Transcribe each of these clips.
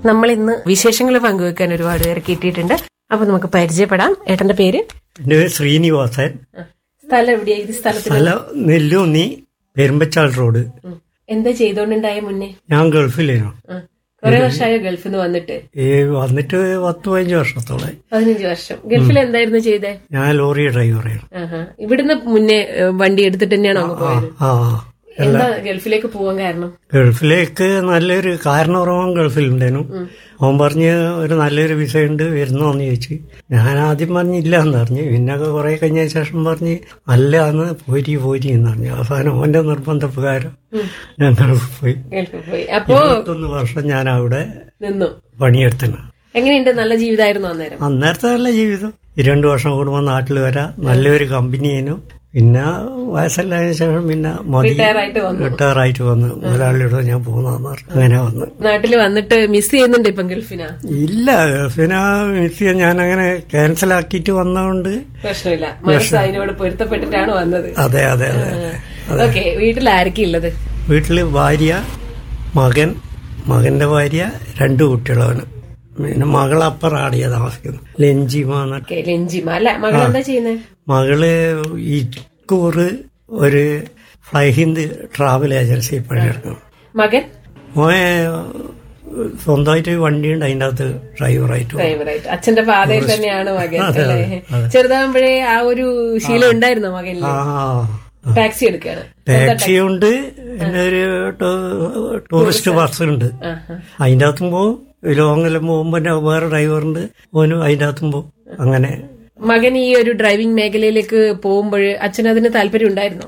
നമ്മൾ ഇന്ന് വിശേഷങ്ങൾ പങ്കുവെക്കാൻ ഒരുപാട് പേരെ കിട്ടിയിട്ടുണ്ട് അപ്പൊ നമുക്ക് പരിചയപ്പെടാം ഏട്ടന്റെ പേര് എൻ്റെ പേര് ശ്രീനിവാസൻ സ്ഥലം എവിടെയാ ഇത് സ്ഥലത്തിന് സ്ഥലം നെല്ലൂന്നി പെരുമ്പച്ചാൾ റോഡ് ഉം. എന്താ ചെയ്തോണ്ടുണ്ടായ മുന്നേ ഞാൻ ഗൾഫിലായിരുന്നു ആ. കുറെ വർഷമായ ഗൾഫിൽ നിന്ന് വന്നിട്ട് ഈ വന്നിട്ട് പത്ത് പതിനഞ്ച് വർഷത്തോളം പതിനഞ്ച് വർഷം ഗൾഫിൽ എന്തായിരുന്നു ചെയ്തേ ഞാൻ ലോറി ഡ്രൈവറായിരുന്നു ആഹാ. ഇവിടുന്ന് മുന്നേ ഏ, വണ്ടി എടുത്തിട്ട് തന്നെയാണോ അങ്ങ് പോയത് ആ എന്താ ഗൾഫിലേക്ക് പോവാൻ കാരണം ഗൾഫിലേക്ക് നല്ലൊരു കാരണപൂർവ്വം ഗൾഫിലുണ്ടായിരുന്നു അവൻ പറഞ്ഞ് ഒരു നല്ലൊരു വിസ ഉണ്ട് വരുന്നോന്ന് ചോദിച്ചു ഞാൻ ആദ്യം പറഞ്ഞില്ല എന്ന് പറഞ്ഞു പിന്നെ കുറെ കഴിഞ്ഞ ശേഷം പറഞ്ഞ് അല്ല എന്ന് പോരി പോരി എന്ന് പറഞ്ഞു അവസാനം അവന്റെ നിർബന്ധപ്രകാരം ഞാൻ ഗൾഫിൽ പോയി ഗൾഫിൽ പോയി അപ്പോ ഇരുപത്തൊന്ന് വർഷം ഞാൻ അവിടെ നിന്നു പണിയെടുത്തണം എങ്ങനെയുണ്ട് നല്ല ജീവിതമായിരുന്നു അന്നേരം അന്നേരത്തെ നല്ല ജീവിതം ഈ രണ്ടു വർഷം കൂടുമ്പോൾ നാട്ടിൽ വരാം നല്ലൊരു കമ്പനിയേനു പിന്നെ വയസ്സല്ലായതിനു ശേഷം പിന്നെ മതി റിട്ടയർ ആയിട്ട് വന്നു റിട്ടയറായിട്ട് വന്ന് മുതലാളിയോട് ഞാൻ പോകുന്നതെന്ന് പറഞ്ഞു അങ്ങനെ വന്ന് നാട്ടിൽ വന്നിട്ട് മിസ് ചെയ്യുന്നുണ്ട് ഇപ്പം ഗൾഫിനാ ഇല്ല പിന്നെ മിസ് ചെയ്യാൻ ഞാൻ അങ്ങനെ ക്യാൻസൽ ആക്കിയിട്ട് വന്നതുകൊണ്ട് പ്രശ്നമില്ല മനസ്സ് അതിനോട് പൊരുത്തപ്പെട്ടിട്ടാണ് വന്നത് അതെ അതെ അതെ അതെ. ഓക്കെ വീട്ടിൽ ആരൊക്കെ ഉള്ളത് വീട്ടില് ഭാര്യ മകൻ മകന്റെ ഭാര്യ രണ്ടു കുട്ടികളാണ് പിന്നെ മകൾ അപ്പറാടിയ താമസിക്കുന്നു ലഞ്ചിമ എന്നൊക്കെ ഓക്കെ രഞ്ജിമ അല്ല മകൾ എന്താ ചെയ്യുന്നത് മകള് ഇക്കൂറ് ഒരു ഫ്ലൈ ഹിന്ദ് ട്രാവൽ ഏജൻസി പണിയെടുക്കണം മകൻ മോനെ സ്വന്തമായിട്ട് വണ്ടിയുണ്ട് അതിൻ്റെ അകത്ത് ഡ്രൈവറായിട്ട് പോകും. ഡ്രൈവറായിട്ട് അച്ഛന്റെ പാതയിൽ തന്നെയാണ് മകൻ അതെ, അല്ലേ അതെ. ചെറുതാകുമ്പോഴേ ആ ഒരു ശീലം ഉണ്ടായിരുന്നോ മകനിൽ ആ ടാക്സി എടുക്കുകയാണ് ടാക്സി ഉണ്ട് പിന്നെ ഒരു ടൂ- ടൂറിസ്റ്റ് ബസ് ഉണ്ട് ആഹാ. അതിൻ്റെ അകത്തും പോകും ലോങ്ങെല്ലാം പോകുമ്പോൾ പിന്നെ വേറെ ഡ്രൈവറുണ്ട് ഓനും അതിൻ്റെ അകത്തും പോകും അങ്ങനെ മകൻ ഈ ഒരു ഡ്രൈവിംഗ് മേഖലയിലേക്ക് പോകുമ്പോൾ അച്ഛൻ അതിന് താല്പര്യം ഉണ്ടായിരുന്നോ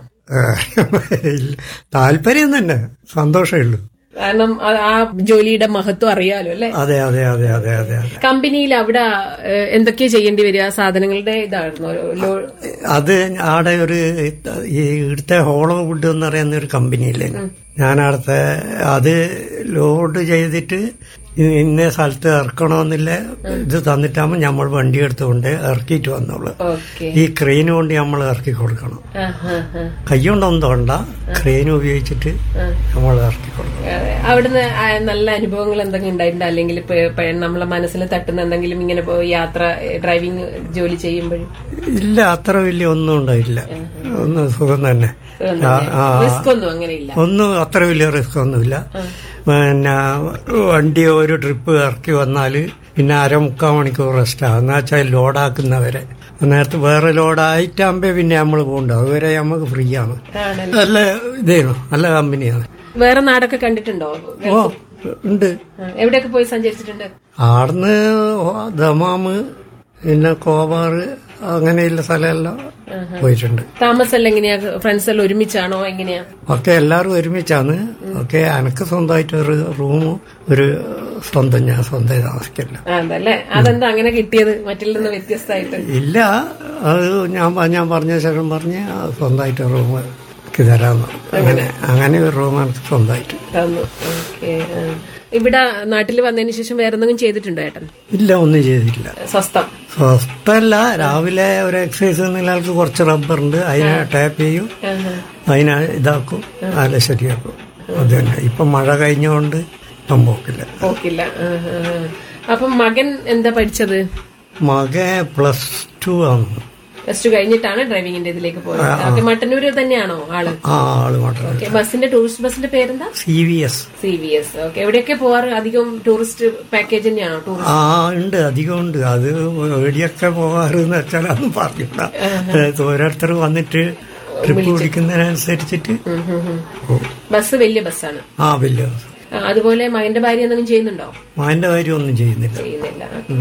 താല്പര്യം തന്നെ സന്തോഷമേ ഉള്ളൂ കാരണം ആ- ആ ജോലിയുടെ മഹത്വം അറിയാലോ അല്ലെ അതെ അതെ അതെ അതെ അതെ അതെ കമ്പനിയിൽ അവിടെ ഏഹ്, എന്തൊക്കെയാ ചെയ്യേണ്ടി വരിക സാധനങ്ങളുടെ ഇതായിരുന്നോ ലോ- അത് ആടെ ഒരു ഈ ഇവിടുത്തെ ഹോളോ വുഡ് എന്ന് പറയുന്ന ഒരു കമ്പനിയില്ലേ ഞാൻ അവിടുത്തെ അത് ലോഡ് ചെയ്തിട്ട് ഇന്ന സ്ഥലത്ത് ഇറക്കണമെന്നില്ല ഇത് തന്നിട്ടാകുമ്പോൾ നമ്മൾ വണ്ടി എടുത്തുകൊണ്ട് ഇറക്കിയിട്ട് വന്നോളൂ ഓക്കെ ഈ ക്രെയിൻ കൊണ്ട് നമ്മൾ ഇറക്കി കൊടുക്കണം ആഹാ, ആഹാ. കൈ കൊണ്ടൊന്നും തോണ്ട ക്രെയിൻ ഉപയോഗിച്ചിട്ട് ആ. നമ്മൾ ഇറക്കി കൊടുക്കണം അതെ. അവിടുന്ന് ആ നല്ല അനുഭവങ്ങൾ എന്തെങ്കിലും ഉണ്ടായിട്ടുണ്ട് അല്ലെങ്കിൽ ഇപ്പൊ ഇപ്പൊ നമ്മളെ മനസ്സിൽ തട്ടുന്ന എന്തെങ്കിലും ഇങ്ങനെ പോ യാത്ര ഡ്രൈവിംഗ് ജോലി ചെയ്യുമ്പോഴും ഇല്ല അത്ര വലിയ ഒന്നും ഉണ്ടായില്ല ഒന്ന് സുഖം തന്നെ ആ, ആ, റിസ്ക് ഒന്നും അങ്ങനെ ഇല്ല ഒന്നും അത്ര വലിയ റിസ്ക് ഒന്നുമില്ല പിന്നെ വണ്ടി ഒരു ട്രിപ്പ് ഇറക്കി വന്നാൽ പിന്നെ അരമുക്കാൽ മണിക്കൂർ റെസ്റ്റാണ് എന്ന് വെച്ചാൽ ലോഡാക്കുന്നവരെ നേരത്തെ വേറെ ലോഡായിട്ടാകുമ്പോ പിന്നെ നമ്മൾ പോകണ്ട അതുവരെ നമുക്ക് ഫ്രീ ആണ് ആണല്ലേ നല്ല ഇതായിരുന്നു നല്ല കമ്പനിയാണ് വേറെ നാടൊക്കെ കണ്ടിട്ടുണ്ടോ ഓ ഉണ്ട് ആ, എവിടെയൊക്കെ പോയി സഞ്ചരിച്ചിട്ടുണ്ട് ആടുന്ന് ദമാമ് പിന്നെ കോവാറ് അങ്ങനെയുള്ള സ്ഥലമെല്ലാം പോയിട്ടുണ്ട് താമസം എങ്ങനെയാ ഫ്രണ്ട്സ് എല്ലാം ഒരുമിച്ചാണോ എങ്ങനെയാ ഒക്കെ എല്ലാവരും ഒരുമിച്ചാണ് ഒക്കെ എനക്ക് സ്വന്തമായിട്ട് ഒരു റൂമും ഒരു സ്വന്തം ഞാൻ സ്വന്തം താമസിക്കില്ല ആ, അതല്ലേ അതെന്താ അങ്ങനെ കിട്ടിയത് മറ്റിൽ നിന്ന് വ്യത്യസ്തമായിട്ട് ഇല്ല അത് ഞാൻ പ- ഞാൻ പറഞ്ഞ ശേഷം പറഞ്ഞ് ആ സ്വന്തമായിട്ട് റൂം എനിക്ക് തരാമെന്ന് അങ്ങനെ അങ്ങനെ ഒരു റൂം എനിക്ക് സ്വന്തമായിട്ട് തന്നു ഓക്കെ ഇവിടെ നാട്ടിൽ വന്നതിന് ശേഷം വേറെ എന്തെങ്കിലും ചെയ്തിട്ടുണ്ടോ ഏട്ടൻ ഇല്ല ഒന്നും ചെയ്തിട്ടില്ല സ്വസ്ഥം സ്വസ്ഥമല്ല രാവിലെ ഒരു എക്സസൈസ് എന്നുള്ള ആൾക്ക് കുറച്ച് റബ്ബറുണ്ട് അതിനെ ടാപ്പ് ചെയ്യും ആഹാ. അതിനെ ഇതാക്കും അതിനെ ശരിയാക്കും അത് തന്നെ ഇപ്പം മഴ കഴിഞ്ഞുകൊണ്ട് ഇപ്പം പോക്കില്ല പോക്കില്ല ആഹാ. അപ്പം മകൻ എന്താ പഠിച്ചത് മകൻ പ്ലസ് ടു ആണ് പ്ലസ് ടു കഴിഞ്ഞിട്ടാണ് ഡ്രൈവിംഗിന്റെ ഇതിലേക്ക് പോയത് ഓക്കെ മട്ടന്നൂര് തന്നെയാണോ ആള് ആ ആള് മാത്രം ഓക്കെ ബസിന്റെ ടൂറിസ്റ്റ് ബസിന്റെ പേരെന്താ C V S C V S okay എവിടെയൊക്കെ പോവാറ് അധികം ടൂറിസ്റ്റ് പാക്കേജ് തന്നെയാണോ ടൂറിസ്റ്റ് ആ ഉണ്ട് അധികം ഉണ്ട് അത് എവിടെയൊക്കെ പോകാറെന്ന് വെച്ചാൽ അതൊന്നും പറഞ്ഞില്ല ഓരോരുത്തർ വന്നിട്ട് ട്രിപ്പ് പിടിക്കുന്നതിനനുസരിച്ചിട്ട് പോകും. ബസ് വലിയ ബസ്സാണ് ആ വലിയ ആ, അതുപോലെ മകന്റെ ഭാര്യ എന്തെങ്കിലും ചെയ്യുന്നുണ്ടോ മാന്റെ കാര്യം ഒന്നും ചെയ്യുന്നില്ല ചെയ്യുന്നില്ല